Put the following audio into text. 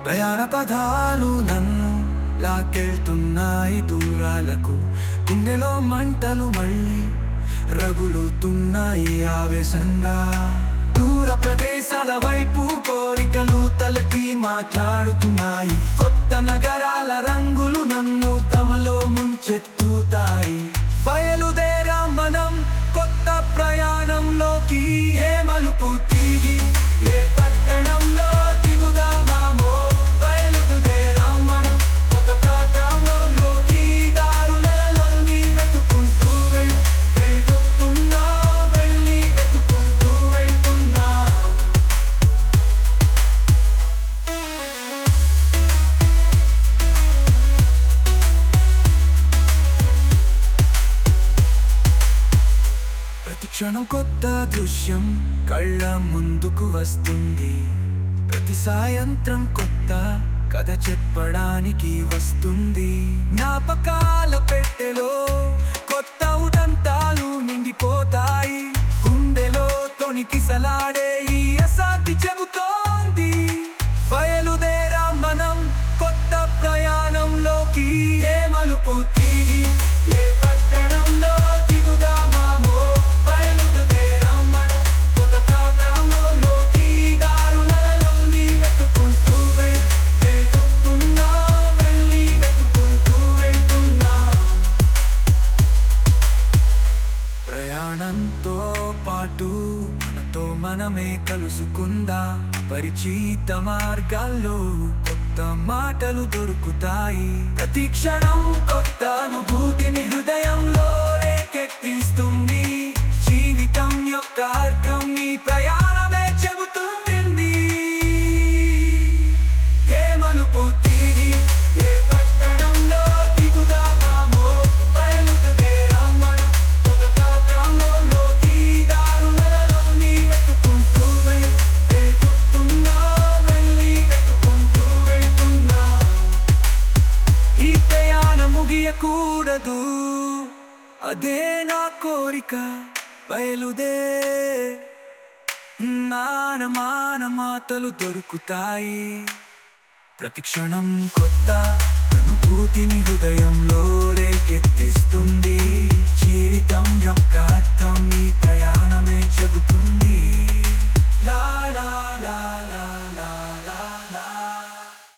ప్రయాణ పదాలు నన్ను లాకెళ్తున్నాయి దూరాలకు గుండెలో మంటలు మళ్ళీ రగులుతున్నాయి ఆవేశంగా దూర ప్రదేశాల వైపు కోరికలు తలకి మాట్లాడుతున్నాయి కొత్త నగరాల రంగులు నన్ను తమలో ముంచెత్తుతాయి బయలుదేరా మనం కొత్త ప్రయాణంలోకి ఏ మలుపు తిరిగి ఏ పట్టణంలో దిగుదామో బయలుదేరాం మనం కొత్త ప్రాంతంలోకి దారులలోని వెతుకుంటూ వెళ్- వెతుకుతున్నా వెళ్ళి వెతుకుంటూ వెళ్తున్నా ప్రతి క్షణం కొత్త దృశ్యం కళ్ళ ముందుకు వస్తుంది ప్రతి సాయంత్రం కొత్త కథ చెప్పడానికి వస్తుంది జ్ఞాపకాల పెట్టెలో కొత్త ఉదంతాలు నిండిపోతాయి గుండెలో తొణికిసలాడే ఈ అసాధ్య చెబుతోంది బయలుదేరా మనం కొత్త ప్రయాణంలోకి ఏ మలుపు తిరిగి ఏ పట్టణంలో దిగుదామో బయలుదేరాం మనం కొత్త ప్రాంతంలోకి దారులలోని వెతుకుంటూ వెళ్- వెతుకుతున్నా వెళ్ళి వెతుకుంటూ వెళ్తున్నా ప్రయాణంతో పాటు మనతో మనమే కలుసుకుందా పరిచిత మార్గాల్లో కొత్త మాటలు దొరుకుతాయి ప్రతి క్షణం కొత్త అనుభూతిని హృదయంలో రేకెత్తిస్తుంది జీవితం యొక్క అర్థం నీ ప్రయాణమే చెబుతుంది ఏ మలుపు తిరిగి ఏ పట్టణంలో దిగుదామో బయలుదేరాం మనం కొత్త ప్రాంతంలోకి దారులలోని వెతుకుంటూ వెళ్- వెతుకుతున్నా వెళ్ళి వెతుకుంటూ వెళ్తున్నా ఈ ప్రయాణం ముగియకూడదు అదే నా కోరిక బయలుదే నానమాన మాటలు దొరుకుతాయి ప్రతి క్షణం కొత్త అనుభూతిని హృదయంలో రేకెత్తిస్తుంది జీవితం యొక్క అర్థం ఈ ప్రయాణమే చెబుతుంది లా లా లా లా